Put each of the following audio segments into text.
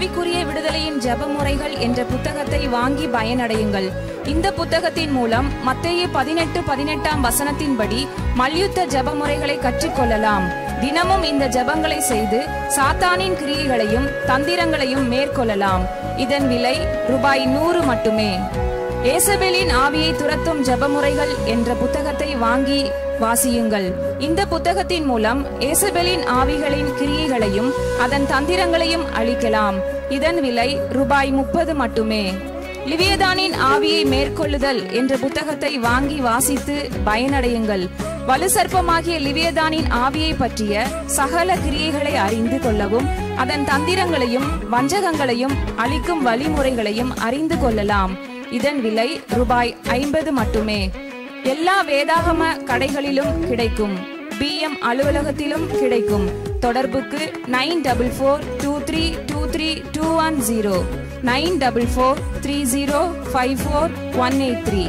ஆவிக்குரிய விடுதலையின் ஜெப முறைகள் என்ற புத்தகத்தை வாங்கி பயனடையுங்கள் இந்த புத்தகத்தின் மூலம் மத்தேயு பதினெட்டு பதினெட்டாம் வசனத்தின்படி மல்யுத்த ஜெப முறைகளை கற்றுக்கொள்ளலாம் தினமும் இந்த ஜெபங்களை செய்து சாத்தானின் கிரியைகளையும் தந்திரங்களையும் மேற்கொள்ளலாம் இதன் விலை ரூபாய் நூறு மட்டுமே ஏசபேலின் ஆவியை துரத்தும் ஜெபமுறைகள் என்ற புத்தகத்தை வாங்கி வாசியுங்கள் இந்த புத்தகத்தின் மூலம் ஏசபேலின் ஆவிகளின் கிரியைகளையும் அதன் தந்திரங்களையும் அழிக்கலாம் இதன் விலை ரூபாய் முப்பது மட்டுமே லிவியதானின் ஆவியை மேற்கொள்ளுதல் என்ற புத்தகத்தை வாங்கி வாசித்து பயனடையுங்கள் வலுசர்ப்பமாகிய லிவியதானின் ஆவியை பற்றிய சகல கிரியைகளை அறிந்து கொள்ளவும் அதன் தந்திரங்களையும் வஞ்சகங்களையும் அளிக்கும் வழிமுறைகளையும் அறிந்து கொள்ளலாம் இதன் விலை ரூபாய் ஐம்பது மட்டுமே எல்லா வேதாகம கடைகளிலும் கிடைக்கும் பிஎம் அலுவலகத்திலும் கிடைக்கும் தொடர்புக்கு nine double four two three two three two one zero nine double four three zero five four one eight three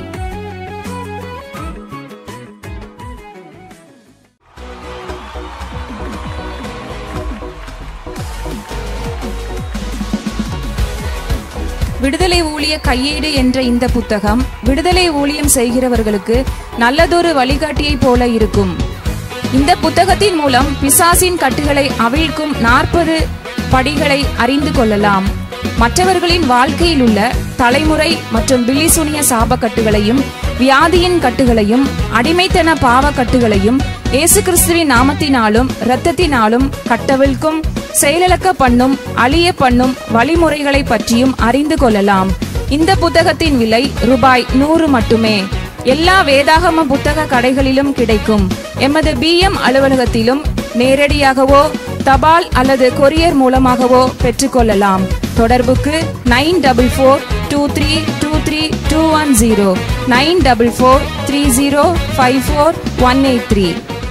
விடுதலை ஊழிய கையேடு என்ற இந்த புத்தகம் விடுதலை ஊழியம் செய்கிறவர்களுக்கு நல்லதொரு வழிகாட்டியைப் போல இருக்கும் இந்த புத்தகத்தின் மூலம் பிசாசின் கட்டுகளை அவிழ்க்கும் நாற்பது படிகளை அறிந்து கொள்ளலாம் மற்றவர்களின் வாழ்க்கையில் உள்ள தலைமுறை மற்றும் பில்லிசூனிய சாப கட்டுகளையும் வியாதியின் கட்டுகளையும் அடிமைத்தன பாவ கட்டுகளையும் இயேசு கிறிஸ்துவின் நாமத்தினாலும் இரத்தத்தினாலும் கட்டவிழ்க்கும் செயலிழக்க பண்ணும் அழிய பண்ணும் வழிமுறைகளை பற்றியும் அறிந்து கொள்ளலாம் இந்த புத்தகத்தின் விலை ரூபாய் நூறு மட்டுமே எல்லா வேதாகம புத்தக கடைகளிலும் கிடைக்கும் எமது பிஎம் அலுவலகத்திலும் நேரடியாகவோ தபால் அல்லது கொரியர் மூலமாகவோ பெற்றுக்கொள்ளலாம் தொடர்புக்கு nine double four two three two three two one zero nine double four three zero five four one eight three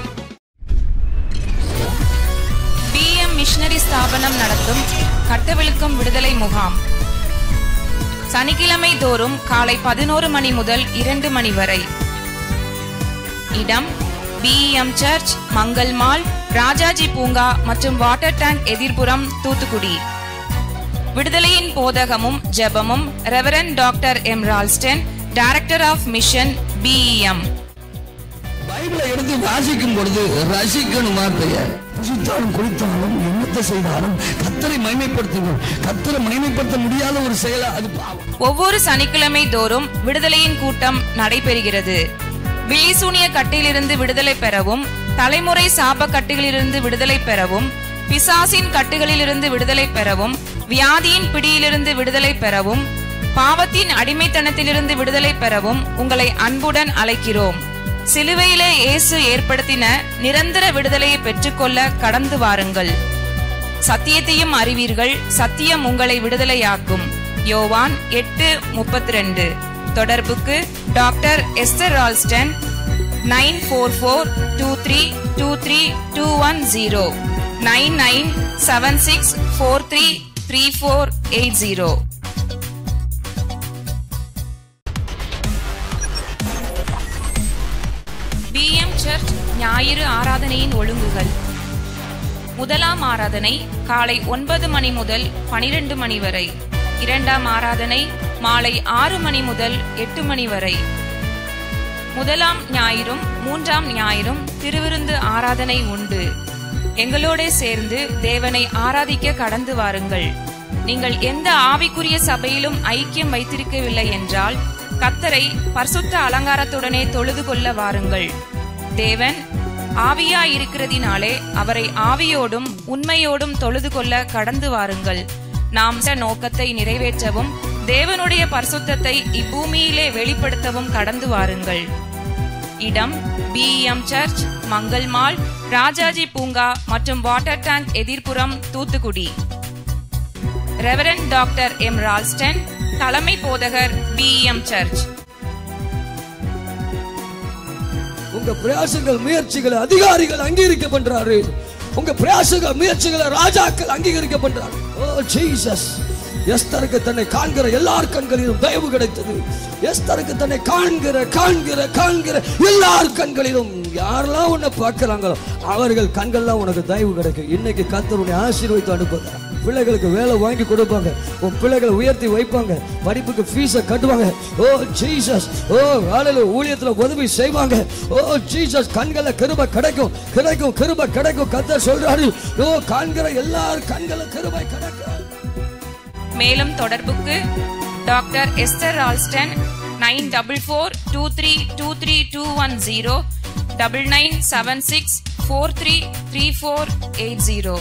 PM missionary ஸ்தாபனம் நடத்தும் கட்டவிழுக்கும் விடுதலை முகாம் சனிக்கிழமை தோறும் காலை பதினோரு மணி முதல் இரண்டு மணி வரை இடம் PM church Mangal mall Rajaji பூங்கா மற்றும் வாட்டர் டேங்க் எதிர்ப்புறம் தூத்துக்குடி விடுதலையின் போதகமும் ஜெபமும் reverend doctor M Ralston director of mission PEM பைபிளை எடுத்து வாசிக்கும் பொழுது ரசிக்கணும் வார்த்தைய ரசித்தாலும் குளித்தாலும் என்னத்தை செய்தாலும் கத்தரை மகிமைப்படுத்துங்கள் கத்தரை மகிமைப்படுத்த முடியாத ஒரு செயலா அது பாவம் ஒவ்வொரு சனிக்கிழமை தோறும் விடுதலையின் கூட்டம் நடைபெறுகிறது விழிசூனிய கட்டிலிருந்து விடுதலை பெறவும் தலைமுறை சாப கட்டுகளிலிருந்து விடுதலை பெறவும் பிசாசின் கட்டுகளிலிருந்து விடுதலை பெறவும் வியாதியின் பிடியிலிருந்து விடுதலை பெறவும் பாவத்தின் அடிமைத்தனத்திலிருந்து விடுதலை பெறவும் உங்களை அன்புடன் அழைக்கிறோம் சிலுவையிலே இயேசு ஏற்படுத்தின நிரந்தர விடுதலையை பெற்றுக்கொள்ள கடந்து வாருங்கள் சத்தியத்தையும் அறிவீர்கள் சத்தியம் உங்களை விடுதலையாக்கும் யோவான் எட்டு முப்பத்தி ரெண்டு தொடர்புக்கு doctor Esther Ralston nine four four two three two three two one zero nine nine seven six four three three four eight zero PM church ஞாயிறு ஆராதனையின் ஒழுங்குகள் முதலாம் ஆராதனை காலை ஒன்பது மணி முதல் பனிரெண்டு மணி வரை இரண்டாம் ஆராதனை மாலை ஆறு மணி முதல் எட்டு மணி வரை முதலாம் ஞாயிறும் மூன்றாம் ஞாயிறும் திருவிருந்து ஆராதனை உண்டு எங்களோட சேர்ந்து தேவனை ஆராதிக்க கடந்து வாருங்கள் நீங்கள் எந்த ஆவிக்குரிய சபையிலும் ஐக்கியம் வைத்திருக்கவில்லை என்றால் கத்தரை பரிசுத்த அலங்காரத்துடனே தொழுது கொள்ள வாருங்கள் தேவன் ஆவியாயிருக்கிறதினாலே அவரை ஆவியோடும் உண்மையோடும் தொழுது கொள்ள கடந்து வாருங்கள் நாம் இந்த நோக்கத்தை நிறைவேற்றவும் தேவனுடைய பரிசுத்தத்தை இப்பூமியிலே வெளிப்படுத்தவும் கடந்து வாருங்கள் இடம் PM church Mangal mall Rajaji பூங்கா மற்றும் வாட்டர் டேங்க் எதிர்ப்புறம் Thoothukudi reverend doctor M Ralston தலைமை போதகர் பிஎம் சர்ச் உங்க பிரயாசங்கள் முயற்சிகளை அதிகாரிகள் அங்கீகரிக்க பண்றாரு உங்க பிரயாசங்கள் முயற்சிகளை ராஜாக்கள் அங்கீகரிக்க பண்றாரு ஓ ஜீசஸ் எஸ்தருக்கு தன்னை காண்கிற எல்லார் கண்களிலும் தயவு கிடைத்தது எஸ்தருக்கு தன்னை காண்கிற காண்கிற காண்கிற எல்லார் கண்களிலும் யாரெல்லாம் உன்னை பார்க்கறாங்களோ அவர்கள் கண்கள்லாம் உனக்கு தயவு கிடைக்கும் இன்னைக்கு கர்த்தர் உன்னை ஆசீர்வதித்து அனுப்புகிறார் பிள்ளைகளுக்கு வேலை வாங்கி கொடுப்பாங்க உன் பிள்ளைகளை உயர்த்தி வைப்பாங்க படிப்புக்கு ஃபீஸை கட்டுவாங்க ஓ ஜீசஸ் ஓ வேலையில் ஊழியத்தில் உதவி செய்வாங்க ஓ ஜீசஸ் கண்களில் கிருபை கிடைக்கும் கிடைக்கும் கிருபை கிடைக்கும் கர்த்தர் சொல்றாரு ஓ காண்கிற எல்லார் கண்களும் கிருபை கிடைக்கும் மேலும் தொடர்புக்கு doctor Esther Ralston nine double four two three two three two one zero double nine seven six four three three four eight zero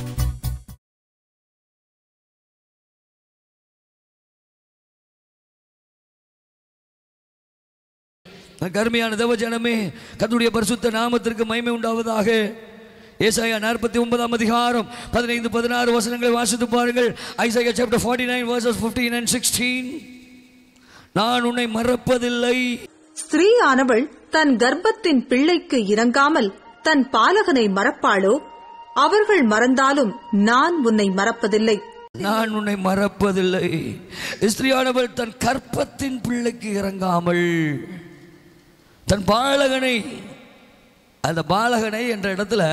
கருமையான தேவஜனமே கர்த்தருடைய பரிசுத்த நாமத்திற்கு மகிமை உண்டாவதாக ஏசாயா நாற்பத்தி ஒன்பதாம் அதிகாரம் பதினைந்து பதினாறு வசனங்களை வாசித்து பாருங்கள் Isaiah chapter forty nine verses fifteen and sixteen நான் உன்னை மறப்பதில்லை ஸ்திரீயானவள் தன் கர்ப்பத்தின் பிள்ளைக்கு இறங்காமல் தன் பாலகனை மறப்பாளோ அவர்கள் மறந்தாலும் நான் உன்னை மறப்பதில்லை நான் உன்னை மறப்பதில்லை ஸ்திரியானவள் தன் கற்பத்தின் பிள்ளைக்கு இறங்காமல் தன் பாலகனை அந்த பாலகனை என்ற இடத்துல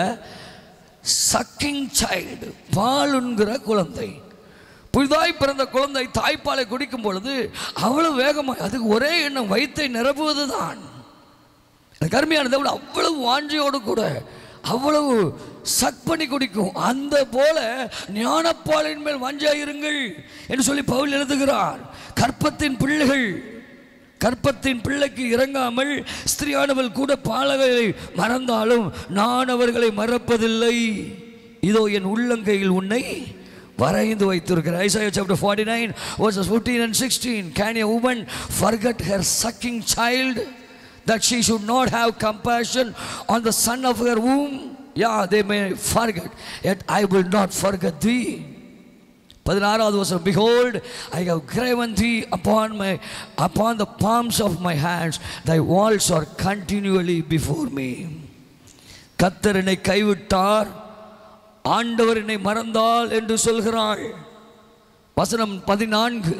சக்கிங் சைல்டு பாலுங்கிற குழந்தை புதிதாய் பிறந்த குழந்தை தாய்ப்பாலை குடிக்கும் பொழுது அவ்வளவு வேகமாக அதுக்கு ஒரே எண்ணம் வயிற்றை நிரப்புவதுதான் அந்த கருமையானதை விட அவ்வளவு வாஞ்சியோடு கூட அவ்வளவு சக் பண்ணி குடிக்கும் அந்த போல ஞானப்பாலின் மேல் வாஞ்சாயிருங்கள் என்று சொல்லி பவுல் எழுதுகிறார் கற்பத்தின் பிள்ளைகள் கற்பத்தின் பிள்ளைக்கு இறங்காமல் ஸ்திரியானவள் கூட பாலகளை மறந்தாலும் நான் அவர்களை மறப்பதில்லை இதோ என் உள்ளங்கையில் உன்னை வரைந்து வைத்திருக்கிறேன் Isaiah chapter forty nine verses fifteen and sixteen can a woman forget her sucking child that she should not have compassion on the son of her womb. Yeah, they may forget, yet I will not forget thee. பதினாறாவது வருஷம் behold i have graven thee upon my upon the palms of my hands thy walls are continually before me கத்தர் என்னை கைவிட்டார் ஆண்டவர் என்னை மறந்தால் என்று சொல்கிறாள் வசனம் பதினான்கு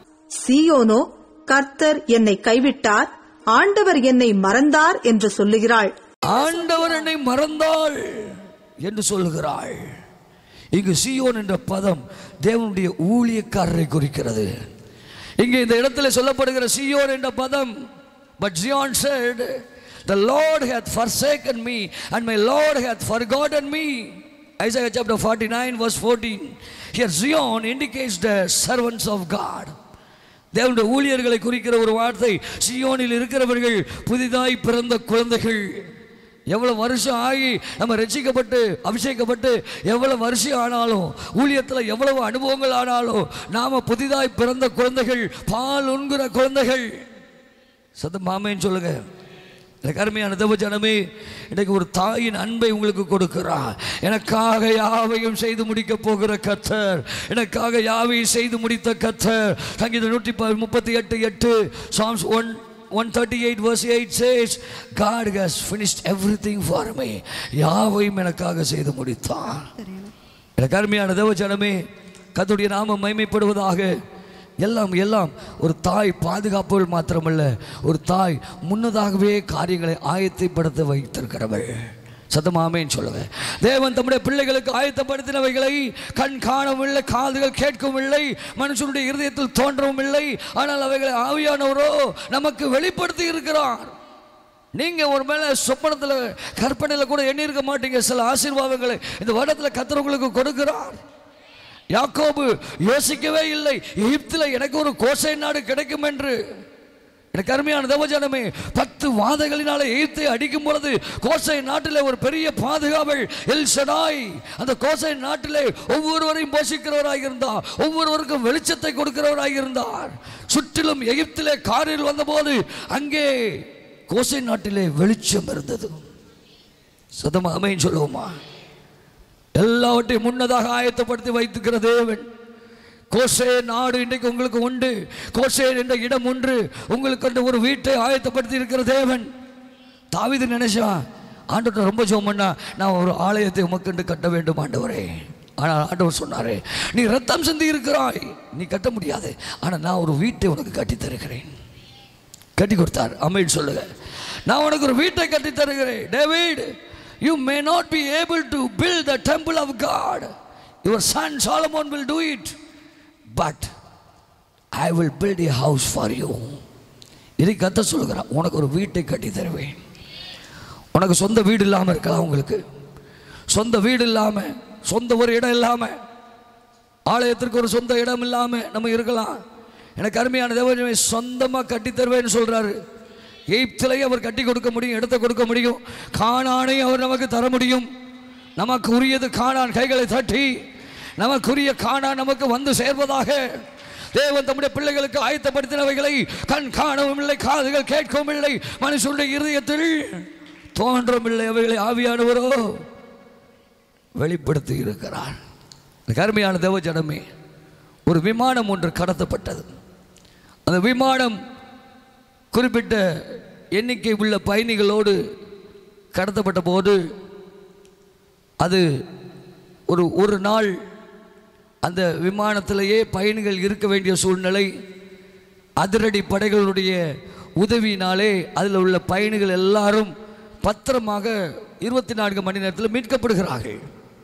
சீயோனோ கர்த்தர் என்னை கைவிட்டார் ஆண்டவர் என்னை மறந்தார் என்று சொல்லுகிறாள் ஆண்டவர் என்னை மறந்தாள் என்று சொல்கிறாள் இங்கு சியோன் என்ற பதம் தேவனுடைய ஊழியக்காரரை குறிக்கிறது இங்கே இந்த இடத்துல சொல்லப்படுகிற சியோன் என்ற பதம் but Zion said the lord hath forsaken me and my lord hath forgotten me isaiah chapter 49 verse 14 here zion indicates the servants of god தேவனுடைய ஊழியர்களை குறிக்கிற ஒரு வார்த்தை சியோனில் இருக்கிறவர்கள் புதிதாய் பிறந்த குழந்தைகள் எவ்வளவு வருஷம் ஆகி நம்ம ரட்சிக்கப்பட்டு அபிஷேகப்பட்டு எவ்வளவு வருஷம் ஆனாலும் ஊழியத்தில் எவ்வளவு அனுபவங்கள் ஆனாலும் நாம புதிதாய் பிறந்த குழந்தைகள் பால் உண்கிற குழந்தைகள் சத்தம் மாமேன்னு சொல்லுங்க எனக்கு அருமையான தேவஜனமே இன்னைக்கு ஒரு தாயின் அன்பை உங்களுக்கு கொடுக்கிறார் எனக்காக யாவையும் செய்து முடிக்க போகிற கத்தர் எனக்காக யாவையும் செய்து முடித்த கத்தர் சங்கீதம் நூற்றி ப- முப்பத்தி எட்டு எட்டு Psalms one one thirty eight verse eight says God has finished everything for me யாவையும் எனக்காக செய்து முடித்தார் எனக்கு அருமையான தேவஜனமே கத்துடைய நாமம் மைமைப்படுவதாக எல்லாம் எல்லாம் ஒரு தாய் பாதுகாப்புகள் மாத்திரமல்ல ஒரு தாய் முன்னதாகவே காரியங்களை ஆயத்தைப்படுத்த வைத்திருக்கிறவள் சத்தமாமேன்னு சொல்லுவேன் தேவன் தம்முடைய பிள்ளைகளுக்கு ஆயத்தப்படுத்தினவைகளை கண் காணவில்லை காதுகள் கேட்கவில்லை மனுஷனுடைய இருதயத்தில் தோன்றவும் இல்லை ஆனால் அவைகளை ஆவியானவரோ நமக்கு வெளிப்படுத்தி இருக்கிறார் நீங்க ஒரு மேல சொப்பனத்தில் கற்பனையில் கூட எண்ணி இருக்க மாட்டீங்க சில ஆசீர்வாதங்களை இந்த வருடத்தில் கத்தர் உங்களுக்கு கொடுக்கிறார் யாக்கோபு யோசிக்கவே இல்லை எகிப்தில் எனக்கு ஒரு கோசை நாடு கிடைக்கும் என்று எனக்கு அருமையான தேவஜனமே பத்து வாதைகளினாலே எகிப்தை அடிக்கும் பொழுது கோசை நாட்டிலே ஒரு பெரிய பாதுகாவல் எல் ஷடாய் அந்த கோசை நாட்டிலே ஒவ்வொருவரையும் போஷிக்கிறவராக இருந்தார் ஒவ்வொருவருக்கும் வெளிச்சத்தை கொடுக்கிறவராக இருந்தார் சுற்றிலும் எகிப்திலே காரில் வந்தபோது அங்கே கோசை நாட்டிலே வெளிச்சம் இருந்தது சதமா அமைன்னு சொல்லுவோமா எல்லாவற்றையும் முன்னதாக ஆயத்தப்படுத்தி வைத்துக்கிற தேவன் கோசே நாடு இன்றைக்கு உங்களுக்கு உண்டு கோசே என்ற இடம் ஒன்று உங்களுக்கு அந்த ஒரு வீட்டை ஆயத்தப்படுத்தி இருக்கிற தேவன் தாவீது நினைச்சா ஆண்டவர்கிட்ட ரொம்ப ஜோம் பண்ணா நான் ஒரு ஆலயத்தை உமக்கண்டு கட்ட வேண்டும் ஆண்டவரே ஆனால் ஆண்டவர் சொன்னாரே நீ ரத்தம் சிந்தி இருக்கிறாய் நீ கட்ட முடியாது ஆனால் நான் ஒரு வீட்டை உனக்கு கட்டி தருகிறேன் கட்டி கொடுத்தார் அமேன் சொல்லுங்க நான் உனக்கு ஒரு வீட்டை கட்டி தருகிறேன் David you may not be able to build the temple of God your son Solomon will do it but I will build a house for you இதை கத்த சொல்லுகிறான் உனக்கு ஒரு வீட்டை கட்டி தருவேன் உனக்கு சொந்த வீடு இல்லாமல் இருக்கலாம் உங்களுக்கு சொந்த வீடு இல்லாமல் சொந்த ஒரு இடம் இல்லாமல் ஆலயத்திற்கு ஒரு சொந்த இடம் இல்லாமல் நம்ம இருக்கலாம் எனக்கு அருமையான தேவஜமே சொந்தமாக கட்டி தருவேன்னு சொல்கிறாரு எய்ப்திலையும் அவர் கட்டி கொடுக்க முடியும் இடத்தை கொடுக்க முடியும் காணானையும் அவர் நமக்கு தர முடியும் நமக்கு உரியது காணான் கைகளை தட்டி நமக்குரிய காணான் நமக்கு வந்து சேர்வதாக தேவன் தம்முடைய பிள்ளைகளுக்கு ஆயத்தப்படுத்தினவைகளை கண் காணவும் இல்லை காதுகள் கேட்கவும் இல்லை மனுஷனுடைய இருதயத்தில் தோன்றும் இல்லை அவைகளை ஆவியானவரோ வெளிப்படுத்தி இருக்கிறார் எனக்கு அருமையான தேவஜனமே ஒரு விமானம் ஒன்று கடத்தப்பட்டது அந்த விமானம் குறிப்பிட்ட எண்ணிக்கை உள்ள பயணிகளோடு கடத்தப்பட்ட போது அது ஒரு ஒரு நாள் அந்த விமானத்திலேயே பயணிகள் இருக்க வேண்டிய சூழ்நிலை அதிரடி படைகளுடைய உதவியினாலே அதில் உள்ள பயணிகள் எல்லாரும் பத்திரமாக இருபத்தி நான்கு மணி நேரத்தில் மீட்கப்படுகிறார்கள்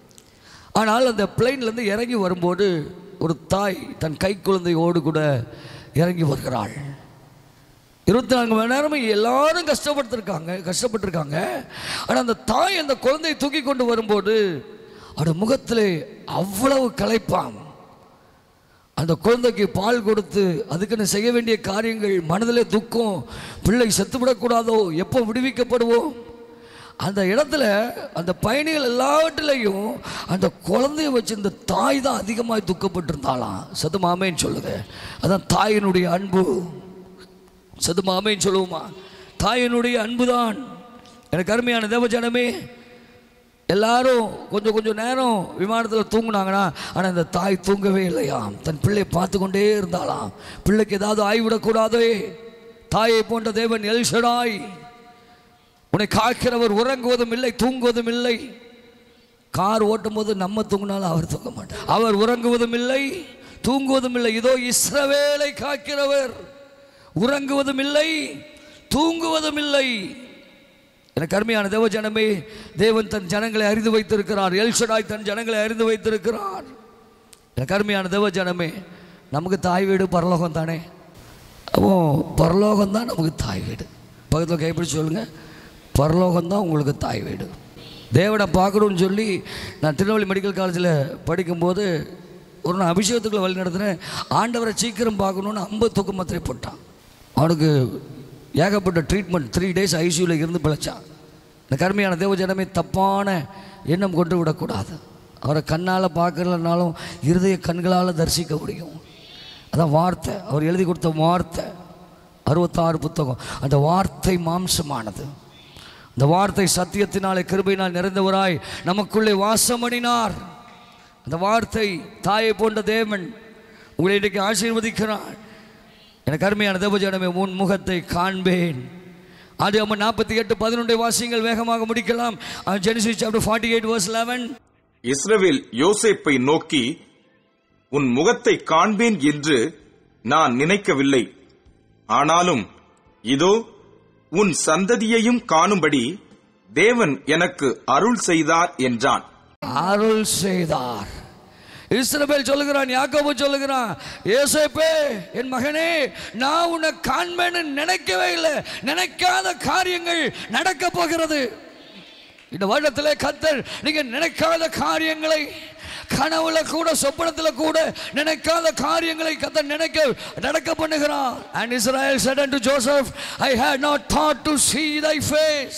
ஆனால் அந்த பிளெயின்லேருந்து இறங்கி வரும்போது ஒரு தாய் தன் கை குழந்தையோடு கூட இறங்கி வருகிறாள் இருபத்தி நான்கு மணி நேரமும் எல்லாரும் கஷ்டப்பட்டிருக்காங்க கஷ்டப்பட்டிருக்காங்க ஆனால் அந்த தாய் அந்த குழந்தையை தூக்கி கொண்டு வரும்போது அவருடைய முகத்திலே அவ்வளவு களைப்பாம் அந்த குழந்தைக்கு பால் கொடுத்து அதுக்குன்னு செய்ய வேண்டிய காரியங்கள் மனதிலே துக்கம் பிள்ளை செத்துவிடக்கூடாதோ எப்போ விடுவிக்கப்படுவோம் அந்த இடத்துல அந்த பயணிகள் எல்லாவற்றிலையும் அந்த குழந்தைய வச்சு இந்த தாய் தான் அதிகமாக துக்கப்பட்டிருந்தாளாம் சதுமாமேன்னு சொல்லுங்க அதான் தாயினுடைய அன்பு சதுமாமேன்னு சொல்லுவோமா தாயினுடைய அன்பு தான் எனக்கு அருமையான தேவஜனமே எல்லாரும் கொஞ்சம் கொஞ்சம் நேரம் விமானத்தில் தூங்குனாங்கன்னா ஆனால் இந்த தாய் தூங்கவே இல்லையாம் தன் பிள்ளையை பார்த்து கொண்டே இருந்தாளாம் பிள்ளைக்கு ஏதாவது ஆய்விடக்கூடாதே தாயை போன்ற தேவன் எல்ஷடாய் உன்னை காக்கிறவர் உறங்குவதும் இல்லை தூங்குவதும் இல்லை கார் ஓட்டும் போது நம்ம தூங்கினாலும் அவர் தூங்க மாட்டார் அவர் உறங்குவதும் இல்லை தூங்குவதும் இல்லை இதோ இஸ்ரவேலை காக்கிறவர் உறங்குவதும் இல்லை தூங்குவதும் இல்லை எனக்கு அருமையான தேவ ஜனமே தேவன் தன் ஜனங்களை அறிந்து வைத்திருக்கிறார் எல்ஷடாய் தன் ஜனங்களை அறிந்து வைத்திருக்கிறார் எனக்கு அருமையான தேவ ஜனமே நமக்கு தாய் வீடு பரலோகம் தானே அப்போ பரலோகம் தான் நமக்கு தாய் வீடு பக்கத்தில் கைப்பிடிச்சு சொல்லுங்க பரலோகம் தான் உங்களுக்கு தாய் வீடு தேவனை பார்க்கணும்னு சொல்லி நான் திருநெல்வேலி மெடிக்கல் காலேஜில் படிக்கும்போது ஒரு நாள் அபிஷேகத்துக்குள்ள வழி நடத்தினேன் ஆண்டவரை சீக்கிரம் பார்க்கணுன்னு ஐம்பது தூக்க மாத்திரை போட்டான் அவனுக்கு ஏகப்பட்ட ட்ரீட்மெண்ட் த்ரீ டேஸ் ஐசியூவில் இருந்து பிழைச்சான் இந்த கருமையான தேவஜனமே தப்பான எண்ணம் கொண்டு விடக்கூடாது அவரை கண்ணால் பார்க்கலனாலும் இருதய கண்களால் தரிசிக்க முடியும் அதான் வார்த்தை அவர் எழுதி கொடுத்த வார்த்தை அறுபத்தாறு புத்தகம் அந்த வார்த்தை மாம்சமானது அந்த வார்த்தை சத்தியத்தினாலே கிருபையினால் நிறைந்தவராய் நமக்குள்ளே வாசமணினார் அந்த வார்த்தை தாயை போன்ற தேவன் உங்களை இன்றைக்கு ஆசீர்வதிக்கிறார் எனக்கு அருமையான தேவஜனமே உன் முகத்தை காண்பேன் அது அம்மா நாற்பத்தி எட்டு பதினொன்றை வாசியங்கள் வேகமாக முடிக்கலாம் Genesis chapter forty eight verse eleven இஸ்ரவேல் யோசேப்பை நோக்கி உன் முகத்தை காண்பேன் என்று நான் நினைக்கவில்லை ஆனாலும் இதோ உன் சந்ததியையும் காணும்படி தேவன் எனக்கு அருள் செய்தார் என்றான் அருள் செய்தார் இஸ்ரவேல் சொல்லுகிறான் யாக்கோபு சொல்லுகிறான் ஏசேப்பே என் மகனே நான் உன்னை காண்பேன்னு நினைக்கவே இல்லை நினைக்காத காரியங்கள் நடக்க போகிறது இந்த வருடத்திலே கத்தர் நீங்க நினைக்காத காரியங்களை கனவுல கூட சொப்பனத்தில் கூட நினைக்காத காரியங்களை கத்தர் நினைக்க நடக்க பண்ணுகிறான் and Israel said unto Joseph I had not thought to see thy face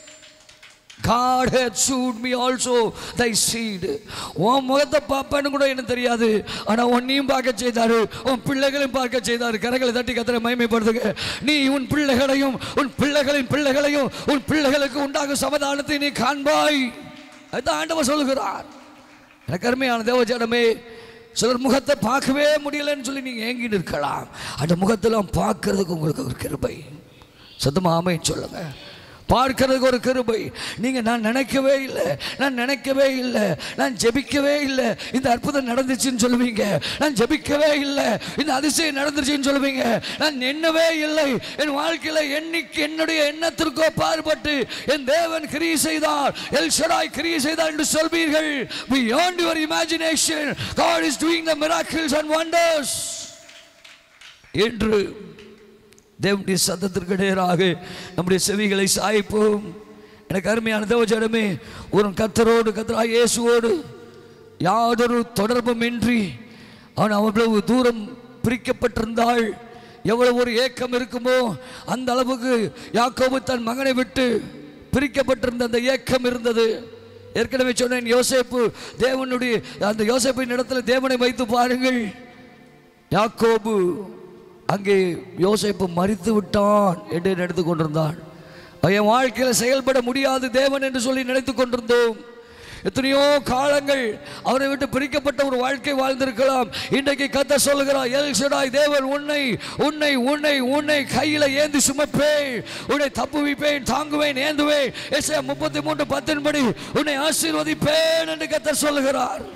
God had shewed me also thy seed உன் முகத்தை பார்ப்பேன்னு கூட எனக்கு தெரியாது ஆனால் உன்னையும் பார்க்க செய்தாரு உன் பிள்ளைகளையும் பார்க்க செய்தாரு கரங்களை தட்டி கத்தரை மகிமைப்படுத்துங்க நீ உன் பிள்ளைகளையும் உன் பிள்ளைகளின் பிள்ளைகளையும் உன் பிள்ளைகளுக்கு உண்டாகும் சமாதானத்தை நீ காண்பாய் அதுதான் ஆண்டவர் சொல்லுகிறார் எனக்கு அருமையான தேவஜனமே சிலர் முகத்தை பார்க்கவே முடியலன்னு சொல்லி நீங்கள் ஏங்கிட்டு இருக்கலாம் அந்த முகத்தெல்லாம் பார்க்கறதுக்கு உங்களுக்கு ஒரு கிருபை சத்தமாக ஆமைன்னு சொல்லுங்க பார்க்கிறதுக்கு ஒரு கிருபை நீங்க நான் நினைக்கவே இல்லை நான் நினைக்கவே இல்லை நான் ஜெபிக்கவே இல்லை இந்த அற்புதம் நடந்துச்சுன்னு சொல்லுவீங்க நான் ஜெபிக்கவே இல்லை இந்த அதிசயம் நடந்துச்சுன்னு சொல்லுவீங்க நான் எண்ணவே இல்லை என் வாழ்க்கையில எண்ணிக்கை என்னுடைய எண்ணத்திற்கோ பார்பட்டு என் தேவன் கிரியை செய்தார் எல் ஷடாய் கிரியை செய்தார் என்று சொல்வீர்கள் beyond your imagination God is doing the miracles and wonders என்று தேவனுடைய சத்தத்திற்கு நேராக நம்முடைய செவிகளை சாய்ப்போம் எனக்கு அருமையான தேவஜடமே ஒரு கத்தரோடு கத்தரா இயேசுவோடு யாதொரு தொடர்பும் இன்றி அவன் அவ்வளவு தூரம் பிரிக்கப்பட்டிருந்தாள் எவ்வளவு ஒரு ஏக்கம் இருக்குமோ அந்த அளவுக்கு யாக்கோபு தன் மகனை விட்டு பிரிக்கப்பட்டிருந்த அந்த ஏக்கம் இருந்தது ஏற்கனவே சொன்னேன் யோசேப்பு தேவனுடைய அந்த யோசேப்பின் இடத்துல தேவனை வைத்து பாருங்கள் யாக்கோபு அங்கே யோசேப்பு மறித்து விட்டான் என்று நினைத்து கொண்டிருந்தான் என் வாழ்க்கையில் செயல்பட முடியாது தேவன் என்று சொல்லி நினைத்து கொண்டிருந்தோம் எத்தனையோ காலங்கள் அவரை விட்டு பிரிக்கப்பட்ட ஒரு வாழ்க்கை வாழ்ந்திருக்கலாம் இன்றைக்கு கத்த சொல்லுகிறார் எல் ஷடாய் தேவன் உன்னை உன்னை உன்னை உன்னை கையில ஏந்தி சுமப்பேன் உன்னை தப்புவிப்பேன் தாங்குவேன் ஏந்துவேன் எஸ்ஐ முப்பத்தி மூன்று பத்தின்படி உன்னை ஆசீர்வதிப்பேன் என்று கத்த சொல்லுகிறார்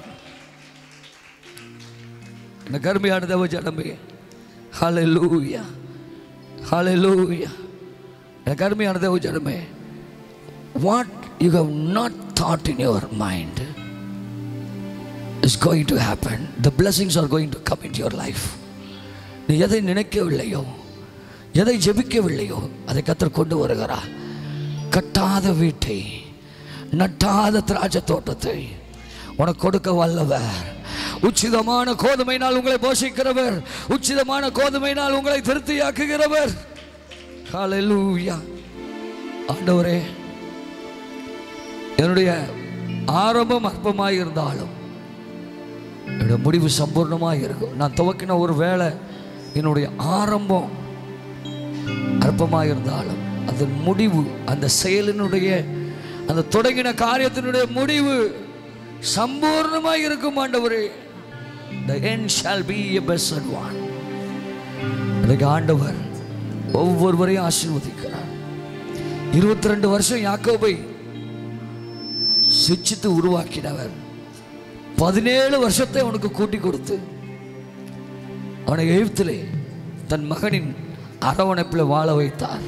இந்த கருமையான தேவ ஜனமே ஹalleluya ஹalleluya இந்த கருமையான தேவ ஜனமே what you have not thought in your mind is going to happen the blessings are going to come into your life நீ எதை நினைக்கவில்லையோ எதை ஜெபிக்கவில்லையோ அதை கத்தர் கொண்டு வருகிறார் கட்டாத வீட்டை நட்டாத திராட்சை தோட்டத்தை உனக்கு கொடுக்க வல்லவர் உச்சிதமான கோதுமையினால் உங்களை போஷிக்கிறவர் உச்சிதமான கோதுமையினால் உங்களை திருப்தியாக்குகிறவர் ஹalleluya ஆண்டவரே என்னுடைய ஆரம்பம் அற்பமாய் இருந்தாலும் என்னுடைய முடிவு சம்பூர்ணமாக இருக்கும் நான் துவக்கின ஒரு வேலை என்னுடைய ஆரம்பம் அற்பமாக இருந்தாலும் அதன் முடிவு அந்த செயலினுடைய அந்த தொடங்கின காரியத்தினுடைய முடிவு சம்பூர்ணமாக இருக்கும் ஆண்டவரே the end shall be a blessed one அதுக்கு ஆண்டவர் ஒவ்வொருவரையும் ஆசீர்வதிக்கிறார் இருபத்தி ரெண்டு வருஷம் யாக்கோபை சிச்சித்து உருவாக்கினவர் பதினேழு வருஷத்தை அவனுக்கு கூட்டி கொடுத்து அவனை எகிப்திலே தன் மகனின் அரவணைப்பில் வாழ வைத்தார்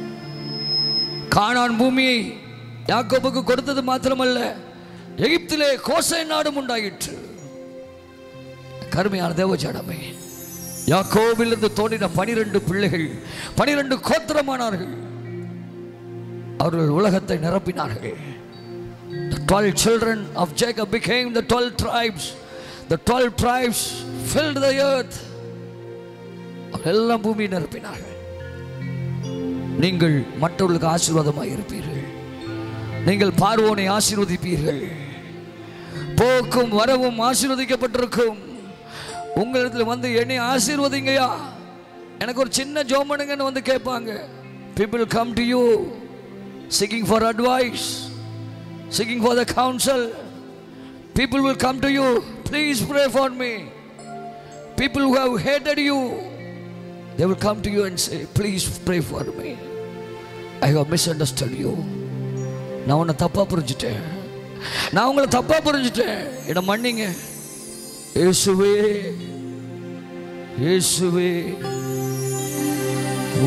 கானான் பூமியை யாக்கோபுக்கு கொடுத்தது மாத்திரமல்ல எகிப்திலே கோசை நாடும் உண்டாயிற்று கருமையான தேவஜாடமே யாக்கோவிலிருந்து தோன்றின பனிரெண்டு பிள்ளைகள் பனிரெண்டு கோத்திரமானார்கள் அவர்கள் உலகத்தை நிரப்பினார்கள் The 12 children of Jacob became the 12 tribes. The 12 tribes filled the earth. அவர்கள் எல்லாம் பூமியை நிரப்பினார்கள் நீங்கள் மற்றவர்களுக்கு ஆசீர்வாதமாக இருப்பீர்கள் நீங்கள் பார்வோனை ஆசீர்வதிப்பீர்கள் போக்கும் வரவும் ஆசீர்வதிக்கப்பட்டிருக்கும் உங்களிடத்தில் வந்து என்னை ஆசீர்வதிங்கயா எனக்கு ஒரு சின்ன ஜோமனுங்கன்னு வந்து கேட்பாங்க people come to you seeking for advice seeking for the counsel. People will come to you, please pray for me. People who have hated you, they will come to you and say, please pray for me. I have misunderstood you. நான் உன்னை தப்பா புரிஞ்சுட்டேன் நான் உங்களை தப்பா புரிஞ்சுட்டேன் என்ன மன்னிங்க இயேசுவே இயேசுவே ஓ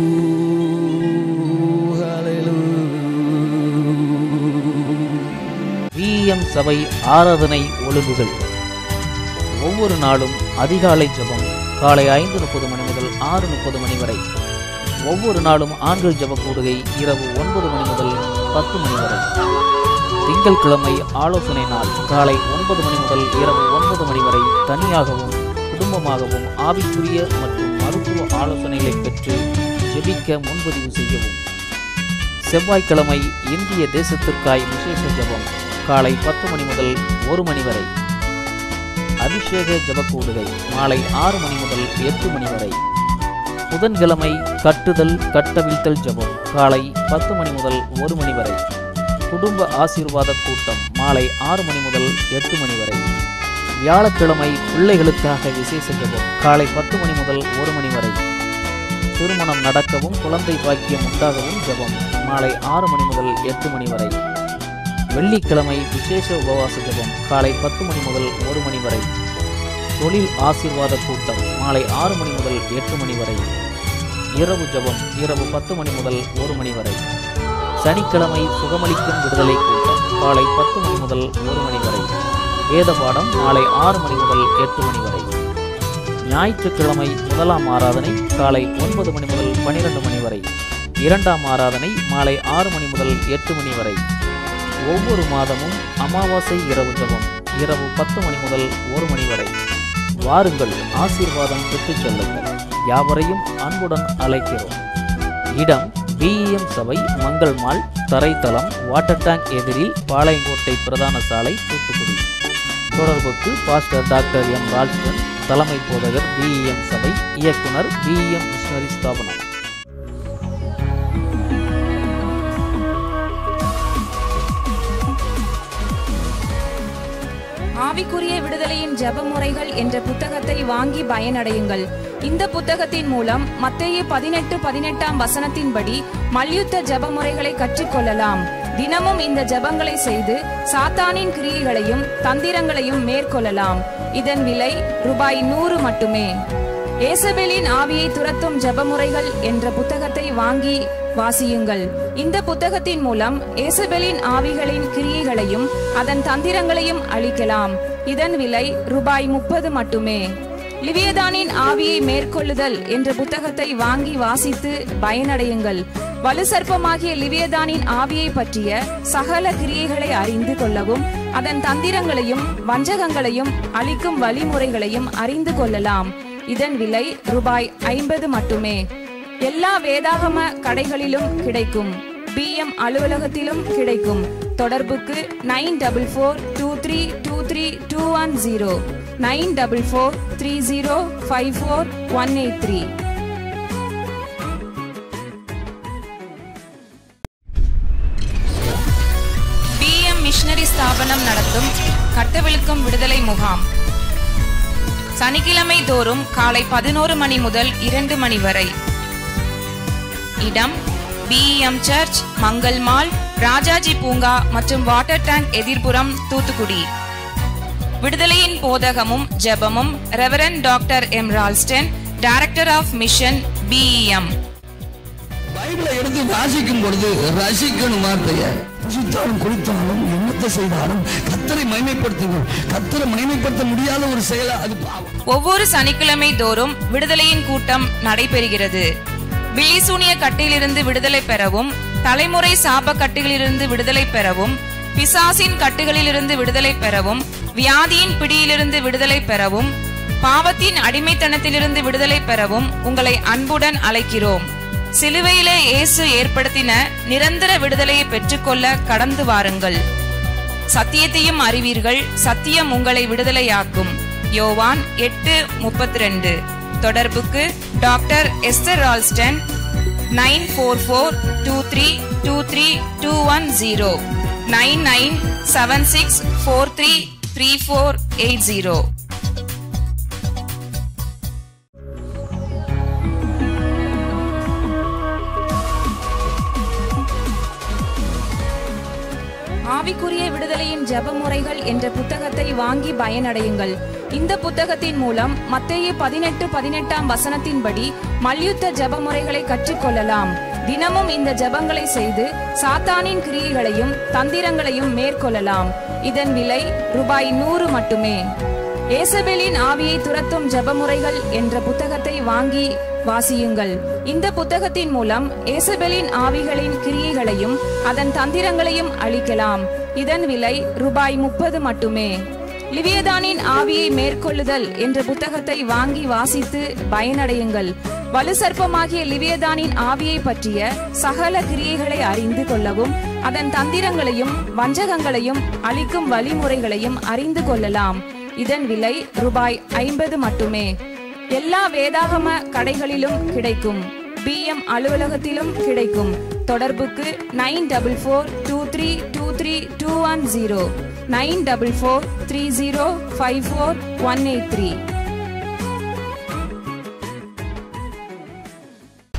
hallelujah விஎம் சபை ஆராதனை ஒழுங்குகள் ஒவ்வொரு நாளும் அதிகாலை ஜெபம் காலை ஐந்து முப்பது மணி முதல் ஆறு முப்பது மணி வரை ஒவ்வொரு நாளும் ஆண்கள் ஜெப கூடுகை இரவு ஒன்பது மணி முதல் பத்து மணி வரை திங்கட்கிழமை ஆலோசனை நாள் காலை ஒன்பது மணி முதல் இரவு ஒன்பது மணி வரை தனியாகவும் குடும்பமாகவும் ஆவிக்குரிய மற்றும் மருத்துவ ஆலோசனைகளை பெற்று ஜெபிக்க முன்பதிவு செய்யவும் செவ்வாய்க்கிழமை இந்திய தேசத்திற்காய் விசேஷ ஜெபம் காலை பத்து மணி முதல் ஒரு மணி வரை அபிஷேக ஜெபக்கூடுகை மாலை ஆறு மணி முதல் எட்டு மணி வரை புதன்கிழமை கட்டுதல் கட்டவிழ்த்தல் ஜெபம் காலை பத்து மணி முதல் ஒரு மணி வரை குடும்ப ஆசீர்வாத கூட்டம் மாலை ஆறு மணி முதல் எட்டு மணி வரை வியாழக்கிழமை பிள்ளைகளுக்காக விசேஷ ஜெபம் காலை பத்து மணி முதல் ஒரு மணி வரை திருமணம் நடக்கவும் குழந்தை பாக்கியம் உண்டாகவும் ஜெபம் மாலை ஆறு மணி முதல் எட்டு மணி வரை வெள்ளிக்கிழமை விசேஷ உபவாச ஜெபம் காலை பத்து மணி முதல் ஒரு மணி வரை தொழில் ஆசீர்வாத கூட்டம் மாலை ஆறு மணி முதல் எட்டு மணி வரை இரவு ஜெபம் இரவு பத்து மணி முதல் ஒரு மணி வரை சனிக்கிழமை சுகமளிக்கும் விடுதலை கூட்டம் காலை பத்து மணி முதல் ஒரு மணி வரை வேத பாடம் மாலை ஆறு மணி முதல் எட்டு மணி வரை ஞாயிற்றுக்கிழமை முதலாம் ஆராதனை காலை ஒன்பது மணி முதல் பனிரெண்டு மணி வரை இரண்டாம் ஆராதனை மாலை ஆறு மணி முதல் எட்டு மணி வரை ஒவ்வொரு மாதமும் அமாவாசை இரவு ஜெபம் இரவு பத்து மணி முதல் ஒரு மணி வரை வாருங்கள் ஆசீர்வாதம் பெற்றுச் செல்லுங்கள் யாவரையும் அன்புடன் அழைக்கிறோம் இடம் பிஇஎம் சபை மங்கள் மால் தரைத்தளம் வாட்டர் டேங்க் எதிரில் பாளையங்கோட்டை பிரதான சாலை தூத்துக்குடி தொடர்புக்கு பாஸ்டர் டாக்டர் எம் ராஜ்கன் தலைமை போதகர் பிஇஎம் சபை இயக்குனர் பிஇஎம் மிஷனரி ஸ்தாபனம் ஆவிக்குரிய விடுதலையின் ஜெப முறைகள் என்ற புத்தகத்தை வாங்கி பயனடையுங்கள் இந்த புத்தகத்தின் மூலம் மத்தேயு பதினெட்டு பதினெட்டாம் வசனத்தின்படி மல்யுத்த ஜெப முறைகளை கற்றுக்கொள்ளலாம் தினமும் இந்த ஜெபங்களை செய்து சாத்தானின் கிரியைகளையும் தந்திரங்களையும் மேற்கொள்ளலாம் இதன் விலை ரூபாய் நூறு மட்டுமே ஏசபேலின் ஆவியை துரத்தும் ஜெபமுறைகள் என்ற புத்தகத்தை வாங்கி வாசியுங்கள் இந்த புத்தகத்தின் மூலம் ஏசபேலின் ஆவிகளின் கிரியைகளையும் அதன் தந்திரங்களையும் அழிக்கலாம் இதன் விலை ரூபாய் முப்பது மட்டுமே லிவியதானின் ஆவியை மேற்கொள்ளுதல் என்ற புத்தகத்தை வாங்கி வாசித்து பயனடையுங்கள் வலுசர்ப்பமாகிய லிவியதானின் ஆவியை பற்றிய சகல கிரியைகளை அறிந்து கொள்ளவும் அதன் தந்திரங்களையும் வஞ்சகங்களையும் அளிக்கும் வழிமுறைகளையும் அறிந்து கொள்ளலாம் இதன் விலை ரூபாய் ஐம்பது மட்டுமே எல்லா வேதாகம கடைகளிலும் கிடைக்கும் பிஎம் அலுவலகத்திலும் கிடைக்கும் தொடர்புக்கு nine double four two three two three two one zero nine double four three zero five four one eight three PM missionary ஸ்தாபனம் நடத்தும் கட்டவிழுக்கும் விடுதலை முகாம் சனிக்கிழமை தோறும் காலை பதினோரு மணி முதல் இரண்டு மணி வரை இடம் PM church Mangal mall Rajaji பூங்கா மற்றும் வாட்டர் டேங்க் எதிர்ப்புறம் தூத்துக்குடி விடுதலையின் போதகமும் ஜெபமும் reverend doctor M Ralston director of mission PEM பைபிளை எடுத்து வாசிக்கும் பொழுது ரசிக்கணும் வார்த்தைய புசித்தாலும் குடித்தாலும் என்னத்தை செய்தாலும் கத்தரை மகிமைப்படுத்துங்கள் கத்தரை மகிமைப்படுத்த முடியாத ஒரு செயலா அது பாவம் ஒவ்வொரு சனிக்கிழமை தோறும் விடுதலையின் கூட்டம் நடைபெறுகிறது பில்லிசூனிய கட்டிலிருந்து விடுதலை பெறவும் தலைமுறை சாப கட்டுகளிலிருந்து விடுதலை பெறவும் பிசாசின் கட்டுகளிலிருந்து விடுதலை பெறவும் வியாதியின் பிடியிலிருந்து விடுதலை பெறவும் பாவத்தின் அடிமைத்தனத்திலிருந்து விடுதலை பெறவும் உங்களை அன்புடன் அழைக்கிறோம் சிலுவையிலே இயேசு ஏற்படுத்தின நிரந்தர விடுதலையை பெற்றுக்கொள்ள கடந்து வாருங்கள் சத்தியத்தையும் அறிவீர்கள் சத்தியம் உங்களை விடுதலையாக்கும் யோவான் எட்டு முப்பத்தி ரெண்டு தொடர்புக்கு doctor Esther Ralston nine four four two three two three two one zero nine nine seven six four three three four eight zero ஆவிக்குரிய விடுதலையின் ஜெப முறைகள் என்ற புத்தகத்தை வாங்கி பயனடையுங்கள் இந்த புத்தகத்தின் மூலம் மத்தேயு பதினெட்டு பதினெட்டாம் வசனத்தின்படி மல்யுத்த ஜெப முறைகளை கற்றுக்கொள்ளலாம் தினமும் இந்த ஜெபங்களை செய்து சாத்தானின் கிரியைகளையும் தந்திரங்களையும் மேற்கொள்ளலாம் இதன் விலை ரூபாய் நூறு மட்டுமே ஏசபேலின் ஆவியை துரத்தும் ஜெபமுறைகள் என்ற புத்தகத்தை வாங்கி வாசியுங்கள் இந்த புத்தகத்தின் மூலம் ஏசபேலின் ஆவிகளின் கிரியைகளையும் அதன் தந்திரங்களையும் அழிக்கலாம் இதன் விலை ரூபாய் முப்பது மட்டுமே லிவியதானின் ஆவியை மேற்கொள்ளுதல் என்ற புத்தகத்தை வாங்கி வாசித்து பயனடையுங்கள் வலுசர்ப்பமாகிய லிவியதானின் ஆவியை பற்றிய சகல கிரியைகளை அறிந்து கொள்ளவும் அதன் தந்திரங்களையும் வஞ்சகங்களையும் அளிக்கும் வழிமுறைகளையும் அறிந்து கொள்ளலாம் இதன் விலை ரூபாய் ஐம்பது மட்டுமே எல்லா வேதாகம கடைகளிலும் கிடைக்கும் பிஎம் அலுவலகத்திலும் கிடைக்கும் தொடர்புக்கு nine double four two three two three two one zero nine double four three zero five four one eight three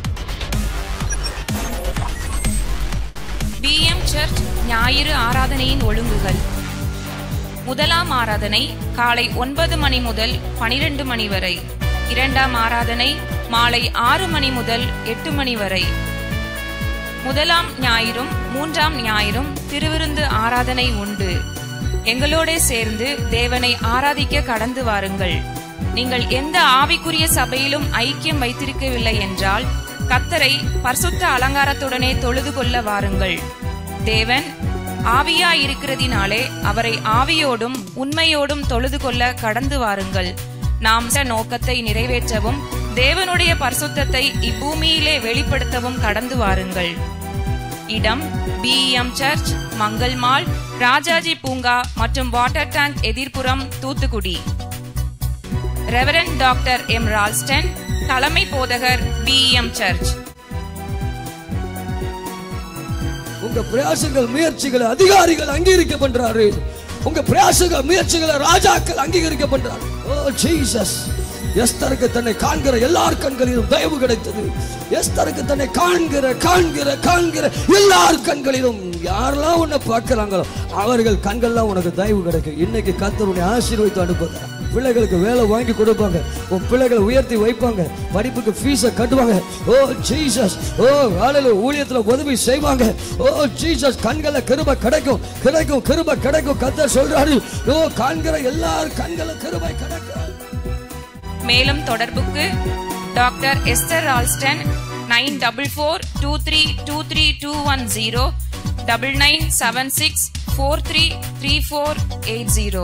church ஞாயிறு ஆராதனையின் ஒழுங்குகள் முதலாம் ஆராதனை காலை ஒன்பது மணி முதல் பனிரெண்டு மணி வரை இரண்டாம் ஆராதனை மாலை ஆறு மணி முதல் எட்டு மணி வரை முதலாம் ஞாயிறும் மூன்றாம் ஞாயிறும் திருவிருந்து ஆராதனை உண்டு எங்களோட சேர்ந்து தேவனை ஆராதிக்க கடந்து வாருங்கள் நீங்கள் எந்த ஆவிக்குரிய சபையிலும் ஐக்கியம் வைத்திருக்கவில்லை என்றால் கத்தரை பரிசுத்த அலங்காரத்துடனே தொழுது கொள்ள வாருங்கள் தேவன் ஆவியாயிருக்கிறதினாலே அவரை ஆவியோடும் உண்மையோடும் தொழுது கொள்ள கடந்து வாருங்கள் நாம் சென்ற நோக்கத்தை நிறைவேற்றவும் தேவனுடைய பரிசுத்தத்தை இப்பூமியிலே வெளிப்படுத்தவும் கடந்து வாருங்கள் இடம் PM church Mangal mall Rajaji பூங்கா மற்றும் வாட்டர் டேங்க் எதிர்ப்புறம் Thoothukudi reverend doctor M Ralston தலைமை போதகர் பிஎம் சர்ச் உங்க பிரயாசங்கள் முயற்சிகளை அதிகாரிகள் அங்கீகரிக்க பண்றாரு உங்க பிரயாசங்கள் முயற்சிகளை ராஜாக்கள் அங்கீகரிக்க பண்றாரு ஓ ஜீசஸ் எஸ்தருக்கு தன்னை காண்கிற எல்லார் கண்களிலும் தயவு கிடைத்தது எஸ்தருக்கு தன்னை காண்கிற காண்கிற காண்கிற எல்லார் கண்களிலும் யாரெல்லாம் உன்னை பார்க்கிறாங்களோ அவர்கள் கண்கள்லாம் உனக்கு தயவு கிடைக்கும் இன்னைக்கு கத்தர் உன்னை ஆசீர்வதித்து அனுப்புகிறார் பிள்ளைகளுக்கு வேலை வாங்கி கொடுப்பாங்க உன் பிள்ளைகளை உயர்த்தி வைப்பாங்க படிப்புக்கு ஃபீஸை கட்டுவாங்க ஓ ஜீசஸ் ஓ வேலையில ஊழியத்துல உதவி செய்வாங்க ஓ ஜீசஸ் கண்கள கிருபை கிடைக்கும் கிடைக்கும் கிருபை கிடைக்கும் கத்த சொல்றாரு ஓ காண்கிற எல்லார் கண்களும் கிருபை கிடைக்கும் மேலும் தொடர்புக்கு doctor Esther Ralston nine double four two three two three two one zero double nine seven six four three three four eight zero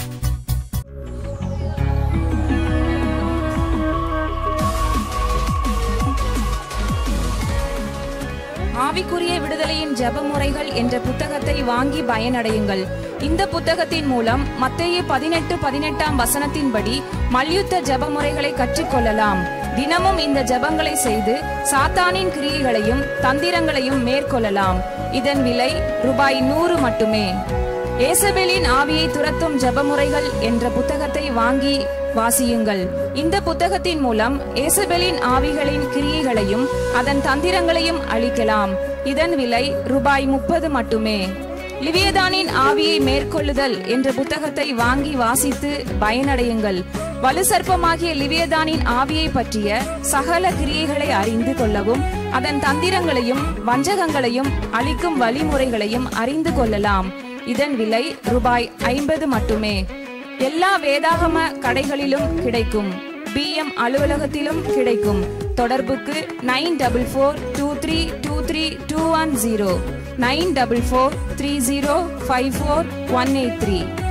ஆவிக்குரிய விடுதலையின் ஜெப முறைகள் என்ற புத்தகத்தை வாங்கி பயனடையுங்கள் இந்த புத்தகத்தின் மூலம் மத்தேயு பதினெட்டு பதினெட்டாம் வசனத்தின்படி மல்யுத்த ஜெப முறைகளை கற்றுக்கொள்ளலாம் தினமும் இந்த ஜெபங்களை செய்து சாத்தானின் கிரியைகளையும் தந்திரங்களையும் மேற்கொள்ளலாம் இதன் விலை ரூபாய் நூறு மட்டுமே ஏசபேலின் ஆவியை துரத்தும் ஜெபமுறைகள் என்ற புத்தகத்தை வாங்கி வாசியுங்கள் இந்த புத்தகத்தின் மூலம் ஏசபேலின் ஆவிகளின் கிரியைகளையும் அதன் தந்திரங்களையும் அழிக்கலாம் இதன் விலை ரூபாய் முப்பது மட்டுமே லிவியதானின் ஆவியை மேற்கொள்ளுதல் என்ற புத்தகத்தை வாங்கி வாசித்து பயனடையுங்கள் வலுசர்ப்பமாகிய லிவியதானின் ஆவியை பற்றிய சகல கிரியைகளை அறிந்து கொள்ளவும் அதன் தந்திரங்களையும் வஞ்சகங்களையும் அளிக்கும் வழிமுறைகளையும் அறிந்து கொள்ளலாம் இதன் விலை ரூபாய் ஐம்பது மட்டுமே எல்லா வேதாகம கடைகளிலும் கிடைக்கும் பிஎம் அலுவலகத்திலும் கிடைக்கும் தொடர்புக்கு nine double four two three two three two one zero nine double four three zero five four one eight three